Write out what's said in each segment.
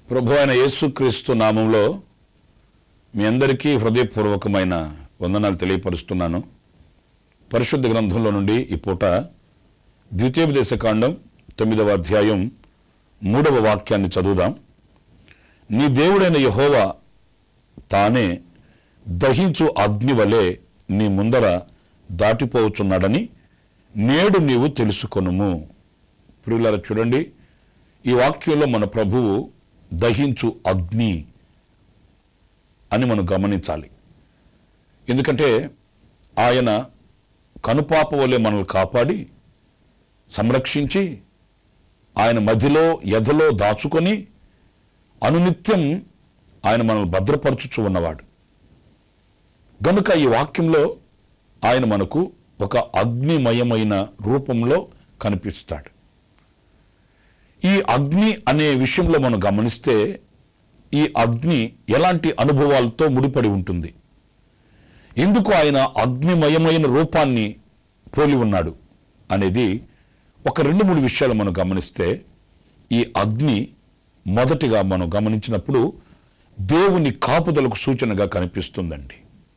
ప్రభు అయిన యేసుక్రీస్తు నామంలో మీ అందరికీ హృదయపూర్వకమైన వందనాలు తెలియపరుస్తున్నాను పరిశుద్ధ గ్రంథంలో నుండి ఈ పూట ద్వితీయోపదేశ కాండం తొమ్మిదవ అధ్యాయం మూడవ వాక్యాన్ని చదువుదాం నీ దేవుడైన యహోవా తానే దహించు అగ్ని వలె నీ ముందర దాటిపోవచ్చున్నాడని నేడు నీవు తెలుసుకొనుము ప్రియులారా చూడండి ఈ వాక్యంలో మన ప్రభువు దహించు అగ్ని అని మనం గమనించాలి ఎందుకంటే ఆయన కనుపాప వలె మనల్ని కాపాడి సంరక్షించి ఆయన మధ్యలో ఎదలో దాచుకొని అనునిత్యం ఆయన మనల్ని భద్రపరచుచు ఉన్నవాడు గనుక ఈ వాక్యంలో ఆయన మనకు ఒక అగ్నిమయమైన రూపంలో కనిపిస్తాడు ఈ అగ్ని అనే విషయంలో మనం గమనిస్తే ఈ అగ్ని ఎలాంటి అనుభవాలతో ముడిపడి ఉంటుంది ఎందుకు ఆయన అగ్నిమయమైన రూపాన్ని పోలి ఉన్నాడు అనేది ఒక రెండు మూడు విషయాలు మనం గమనిస్తే ఈ అగ్ని మొదటిగా మనం గమనించినప్పుడు దేవుని కాపుదలకు సూచనగా కనిపిస్తుందండి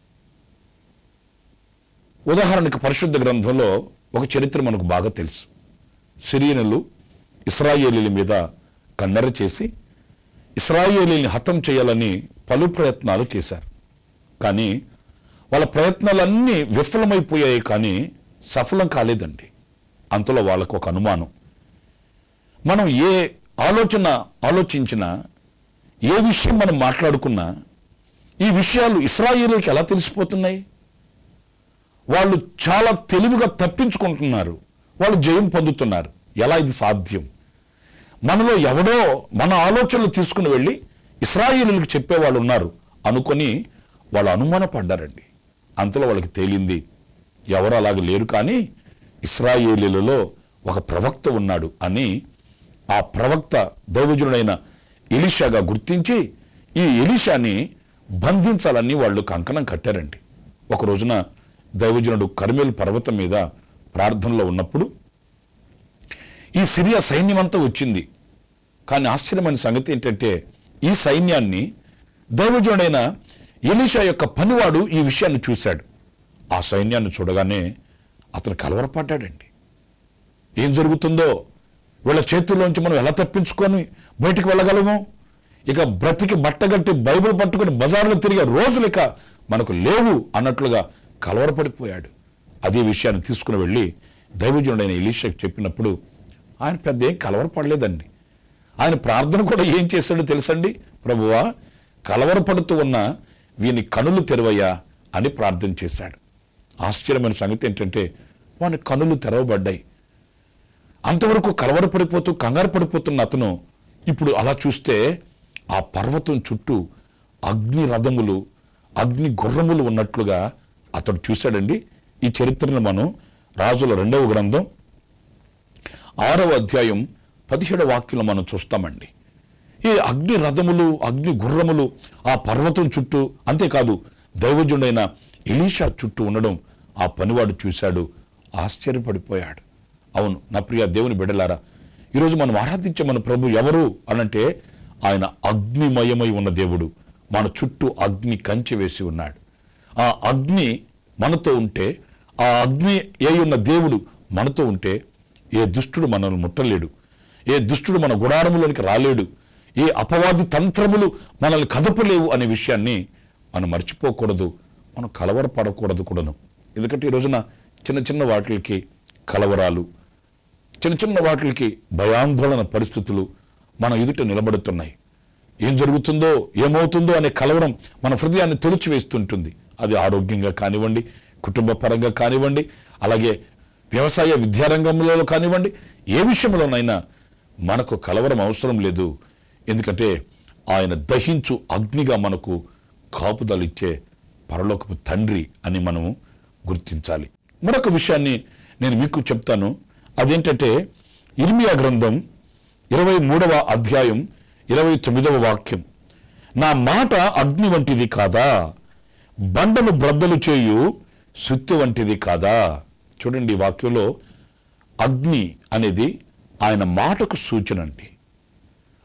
ఉదాహరణకు పరిశుద్ధ గ్రంథంలో ఒక చరిత్ర మనకు బాగా తెలుసు సిరియనులు ఇస్రాయేలీల మీద కన్నెర చేసి ఇస్రాయేలీని హతం చేయాలని పలు ప్రయత్నాలు చేశారు కానీ వాళ్ళ ప్రయత్నాలన్నీ విఫలమైపోయాయి కానీ సఫలం కాలేదండి అంతలో వాళ్ళకు ఒక అనుమానం మనం ఏ ఆలోచన ఆలోచించినా ఏ విషయం మనం మాట్లాడుకున్నా ఈ విషయాలు ఇస్రాయేలీకి ఎలా తెలిసిపోతున్నాయి వాళ్ళు చాలా తెలివిగా తప్పించుకుంటున్నారు వాళ్ళు జయం పొందుతున్నారు ఎలా ఇది సాధ్యం మనలో ఎవడో మన ఆలోచనలు తీసుకుని వెళ్ళి ఇస్రాయేలీలకు చెప్పేవాళ్ళు ఉన్నారు అనుకొని వాళ్ళు అనుమానపడ్డారండి అంతలో వాళ్ళకి తేలింది ఎవరు అలాగ లేరు కానీ ఇస్రాయేలీలలో ఒక ప్రవక్త ఉన్నాడు అని ఆ ప్రవక్త దైవజనుడైన ఎలీషాగా గుర్తించి ఈ ఎలీషాని బంధించాలని వాళ్ళు కంకణం కట్టారండి ఒక రోజున దైవజనుడు కర్మేలు పర్వతం మీద ప్రార్థనలో ఉన్నప్పుడు ఈ సిరియా సైన్యం అంతా వచ్చింది కానీ ఆశ్చర్యమైన సంగతి ఏంటంటే ఈ సైన్యాన్ని దైవజనుడైన ఎలీషా యొక్క పనివాడు ఈ విషయాన్ని చూశాడు ఆ సైన్యాన్ని చూడగానే అతను కలవరపడ్డాడండి ఏం జరుగుతుందో వీళ్ళ చేతుల్లోంచి మనం ఎలా తప్పించుకొని బయటికి వెళ్ళగలము ఇక బ్రతికి బట్టగట్టి బైబిల్ పట్టుకొని బజార్లో తిరిగే రోజులు ఇక మనకు లేవు అన్నట్లుగా కలవరపడిపోయాడు అదే విషయాన్ని తీసుకుని వెళ్ళి దైవజనుడైన ఎలీషాకి చెప్పినప్పుడు ఆయన పెద్ద ఏం కలవరపడలేదండి ఆయన ప్రార్థన కూడా ఏం చేశాడో తెలుసండి ప్రభువా కలవరపడుతూ ఉన్న వీని కనులు తెరవయ్యా అని ప్రార్థన చేశాడు ఆశ్చర్యమైన సంగతి ఏంటంటే వాని కనులు తెరవబడ్డాయి అంతవరకు కలవరపడిపోతూ కంగారు పడిపోతున్న అతను ఇప్పుడు అలా చూస్తే ఆ పర్వతం చుట్టూ అగ్ని రథములు అగ్ని గుర్రములు ఉన్నట్లుగా అతడు చూశాడండి ఈ చరిత్రను మనం రాజుల రెండవ గ్రంథం ఆరవ అధ్యాయం పదిహేడవ వాక్యంలో మనం చూస్తామండి ఈ అగ్ని రథములు అగ్ని గుర్రములు ఆ పర్వతం చుట్టూ అంతేకాదు దైవజుడైన ఎలీషా చుట్టూ ఉండడం ఆ పనివాడు చూశాడు ఆశ్చర్యపడిపోయాడు అవును నా ప్రియ దేవుని బిడ్డలారా ఈరోజు మనం ఆరాధించే మన ప్రభు ఎవరు అనంటే ఆయన అగ్నిమయమై ఉన్న దేవుడు మన చుట్టూ అగ్ని కంచె వేసి ఉన్నాడు ఆ అగ్ని మనతో ఉంటే ఆ అగ్ని ఏ ఉన్న దేవుడు మనతో ఉంటే ఏ దుష్టుడు మనల్ని ముట్టలేడు ఏ దుష్టుడు మన గుడారములోనికి రాలేడు ఏ అపవాది తంత్రములు మనల్ని కదపలేవు అనే విషయాన్ని మనం మర్చిపోకూడదు మనం కలవరపడకూడదు కూడాను ఎందుకంటే ఈ రోజున చిన్న చిన్న వాటికి కలవరాలు చిన్న చిన్న వాటికి భయాందోళన పరిస్థితులు మన ఎదుట నిలబడుతున్నాయి ఏం జరుగుతుందో ఏమవుతుందో అనే కలవరం మన హృదయాన్ని తొలిచివేస్తుంటుంది అది ఆరోగ్యంగా కానివ్వండి కుటుంబ పరంగా కానివ్వండి అలాగే వ్యవసాయ విద్యారంగంలో కానివ్వండి ఏ విషయంలోనైనా మనకు కలవరం అవసరం లేదు ఎందుకంటే ఆయన దహించు అగ్నిగా మనకు కాపుదలిచ్చే పరలోకపు తండ్రి అని మనము గుర్తించాలి మరొక విషయాన్ని నేను మీకు చెప్తాను అదేంటంటే ఇర్మియా గ్రంథం ఇరవై మూడవ అధ్యాయం ఇరవై తొమ్మిదవ వాక్యం నా మాట అగ్ని వంటిది కాదా బండను బ్రద్దలు చేయు సుత్తి వంటిది కాదా చూడండి ఈ వాక్యంలో అగ్ని అనేది ఆయన మాటకు సూచన అండి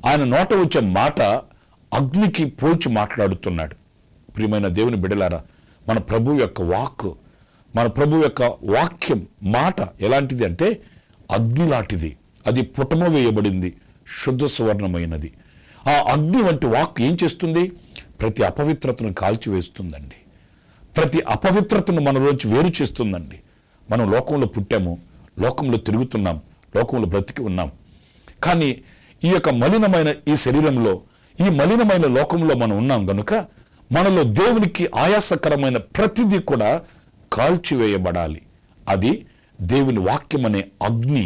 ఆయన నోట వచ్చే మాట అగ్నికి పోల్చి మాట్లాడుతున్నాడు ప్రియమైన దేవుని బిడలారా మన ప్రభు యొక్క వాక్ మన ప్రభు యొక్క వాక్యం మాట ఎలాంటిది అంటే అగ్ని లాంటిది అది పుటమ వేయబడింది శుద్ధ సువర్ణమైనది ఆ అగ్ని వంటి వాక్ ఏం చేస్తుంది ప్రతి అపవిత్రతను కాల్చివేస్తుందండి ప్రతి అపవిత్రతను మనలోంచి వేరు చేస్తుందండి మనం లోకంలో పుట్టాము లోకంలో తిరుగుతున్నాం లోకంలో బ్రతికి ఉన్నాం కానీ ఈ యొక్క మలినమైన ఈ శరీరంలో ఈ మలినమైన లోకంలో మనం ఉన్నాం గనుక మనలో దేవునికి ఆయాసకరమైన ప్రతిదీ కూడా కాల్చివేయబడాలి అది దేవుని వాక్యం అనే అగ్ని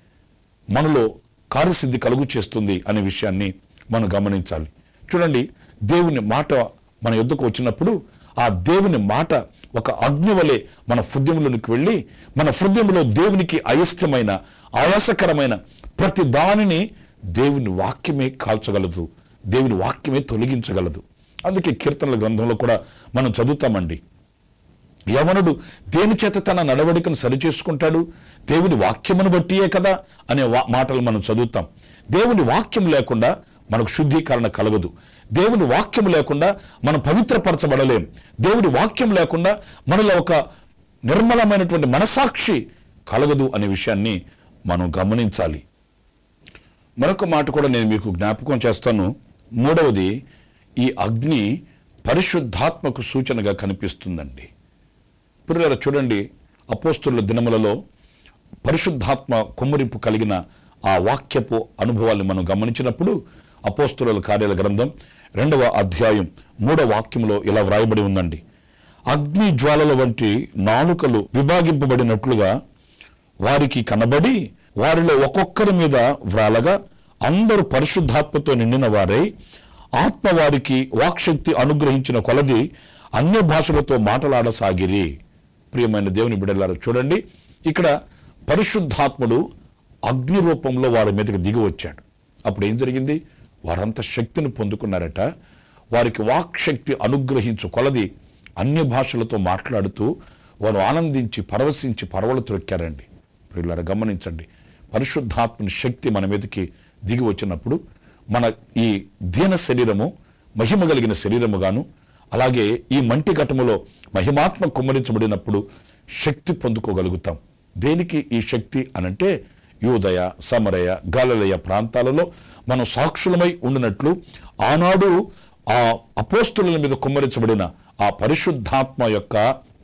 మనలో కార్యసిద్ధి కలుగు చేస్తుంది అనే విషయాన్ని మనం గమనించాలి చూడండి దేవుని మాట మన యుద్ధకు వచ్చినప్పుడు ఆ దేవుని మాట ఒక అగ్ని వలె మన హృదయంలోనికి వెళ్ళి మన హృదయంలో దేవునికి అయిష్టమైన ఆయాసకరమైన ప్రతి దానిని దేవుని వాక్యమే కాల్చగలదు దేవుని వాక్యమే తొలగించగలదు అందుకే కీర్తనల గ్రంథంలో కూడా మనం చదువుతామండి యవనుడు దేని చేత తన నడవడికను సరిచేసుకుంటాడు దేవుని వాక్యమును బట్టియే కదా అనే వా- మాటలు మనం చదువుతాం దేవుని వాక్యం లేకుండా మనకు శుద్ధీకరణ కలగదు దేవుని వాక్యం లేకుండా మనం పవిత్రపరచబడలేం దేవుని వాక్యం లేకుండా మనలో ఒక నిర్మలమైనటువంటి మనసాక్షి కలగదు అనే విషయాన్ని మనం గమనించాలి మరొక మాట కూడా నేను మీకు జ్ఞాపకం చేస్తాను మూడవది ఈ అగ్ని పరిశుద్ధాత్మకు సూచనగా కనిపిస్తుందండి పిల్లల చూడండి అపోస్తుల దినములలో పరిశుద్ధాత్మ కుమ్మరింపు కలిగిన ఆ వాక్యపు అనుభవాల్ని మనం గమనించినప్పుడు అపోస్తుల కార్యాల గ్రంథం రెండవ అధ్యాయం మూడవ వాక్యంలో ఇలా వ్రాయబడి ఉందండి అగ్ని జ్వాలల వంటి నాలుకలు విభాగింపబడినట్లుగా వారికి కనబడి వారిలో ఒక్కొక్కరి మీద వ్రాలగా అందరూ పరిశుద్ధాత్మతో నిండిన వారై ఆత్మ వారికి వాక్శక్తి అనుగ్రహించిన కొలది అన్య భాషలతో మాట్లాడసాగిరి ప్రియమైన దేవుని బిడ్డలారా చూడండి ఇక్కడ పరిశుద్ధాత్ముడు అగ్ని రూపంలో వారి మీదకి దిగి వచ్చాడు అప్పుడు ఏం జరిగింది వారంతా శక్తిని పొందుకున్నారట వారికి వాక్శక్తి అనుగ్రహించు కొలది అన్య భాషలతో మాట్లాడుతూ వారు ఆనందించి పరవశించి పరవలు త్రొక్కారండి ప్రియులారా గమనించండి పరిశుద్ధాత్మని శక్తి మన మీదకి దిగి వచ్చినప్పుడు మన ఈ దీన శరీరము మహిమ కలిగిన శరీరముగాను అలాగే ఈ మంటి ఘటములో మహిమాత్మ కుమ్మరించబడినప్పుడు శక్తి పొందుకోగలుగుతాం దేనికి ఈ శక్తి అనంటే యూదయ సమరయ గాలలయ ప్రాంతాలలో మనం సాక్షులమై ఉండినట్లు ఆనాడు ఆ అపోస్తుల మీద కుమ్మరించబడిన ఆ పరిశుద్ధాత్మ యొక్క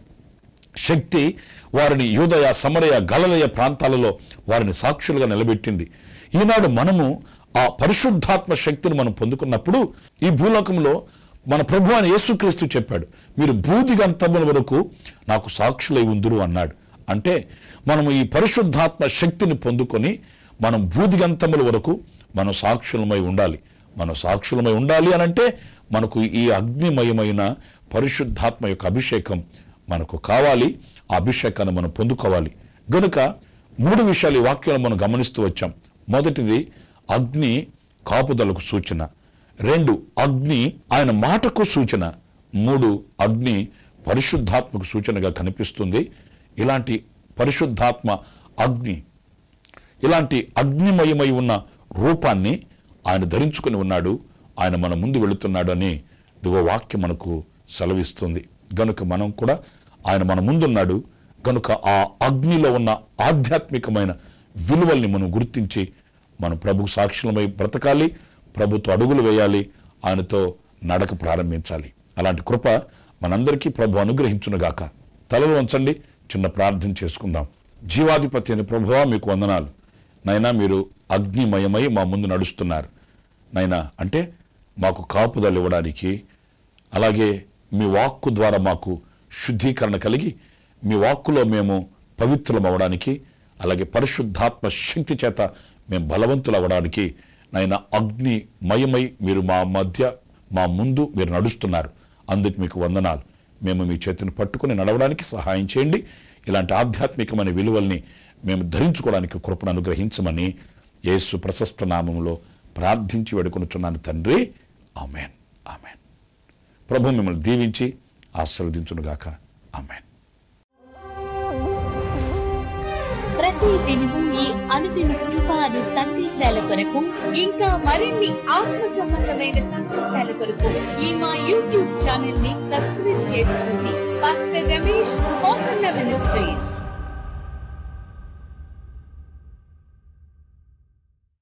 శక్తి వారిని యూదయ సమరయ గలలయ ప్రాంతాలలో వారిని సాక్షులుగా నిలబెట్టింది ఈనాడు మనము ఆ పరిశుద్ధాత్మ శక్తిని మనం పొందుకున్నప్పుడు ఈ భూలోకంలో మన ప్రభు అని యేసుక్రీస్తు చెప్పాడు మీరు బూదిగంతముల వరకు నాకు సాక్షులై ఉందురు అన్నాడు అంటే మనము ఈ పరిశుద్ధాత్మ శక్తిని పొందుకొని మనం బూదిగంతముల వరకు మనం సాక్షులమై ఉండాలి మనం సాక్షులమై ఉండాలి అనంటే మనకు ఈ అగ్నిమయమైన పరిశుద్ధాత్మ యొక్క అభిషేకం మనకు కావాలి ఆ అభిషేకాన్ని మనం పొందుకోవాలి గనుక మూడు విషయాలు ఈ వాక్యాలు మనం గమనిస్తూ వచ్చాం మొదటిది అగ్ని కాపుదలకు సూచన రెండు అగ్ని ఆయన మాటకు సూచన మూడు అగ్ని పరిశుద్ధాత్మకు సూచనగా కనిపిస్తుంది ఇలాంటి పరిశుద్ధాత్మ అగ్ని ఇలాంటి అగ్నిమయమై ఉన్న రూపాన్ని ఆయన ధరించుకుని ఉన్నాడు ఆయన మన ముందు వెళుతున్నాడు అని దివ వాక్యం మనకు సెలవిస్తుంది గనుక మనం కూడా ఆయన మన ముందున్నాడు గనుక ఆ అగ్నిలో ఉన్న ఆధ్యాత్మికమైన విలువల్ని మనం గుర్తించి మన ప్రభు సాక్షులమై బ్రతకాలి ప్రభుతో అడుగులు వేయాలి ఆయనతో నడక ప్రారంభించాలి అలాంటి కృప మనందరికీ ప్రభు అనుగ్రహించునుగాక తలలు వంచండి చిన్న ప్రార్థన చేసుకుందాం జీవాధిపతి అని ప్రభువా మీకు వందనాలు నైనా మీరు అగ్నిమయమై మా ముందు నడుస్తున్నారు నైనా అంటే మాకు కాపుదలు ఇవ్వడానికి అలాగే మీ వాక్కు ద్వారా మాకు శుద్ధీకరణ కలిగి మీ వాక్కులో మేము పవిత్రం అవ్వడానికి అలాగే పరిశుద్ధాత్మ శక్తి చేత మేము బలవంతులు అవ్వడానికి నాయన అగ్ని మయమై మీరు మా మధ్య మా ముందు మీరు నడుస్తున్నారు అందుకు మీకు వందనాలు మేము మీ చేతిని పట్టుకుని నడవడానికి సహాయం చేయండి ఇలాంటి ఆధ్యాత్మికమైన విలువల్ని మేము ధరించుకోవడానికి కృపను అనుగ్రహించమని యేసు ప్రశస్త నామములో ప్రార్థించి వేడుకొనుచున్నాను తండ్రి ఆమెన్ ఆమెన్ ప్రభు మిమ్మల్ని దీవించి ఆశీర్వదించునుగాక ఆమెన్ ప్రతి దినము ఈ అనుదిన కృపాను సందేశాల కొరకు ఇంకా మరిన్ని ఆత్మ సంబంధమైన సందేశాల కొరకు ఈ మా యూట్యూబ్ ఛానల్ ని సబ్స్క్రైబ్ చేసుకోండి పాస్టర్ రమేష్ కోసన్న మినిస్ట్రీస్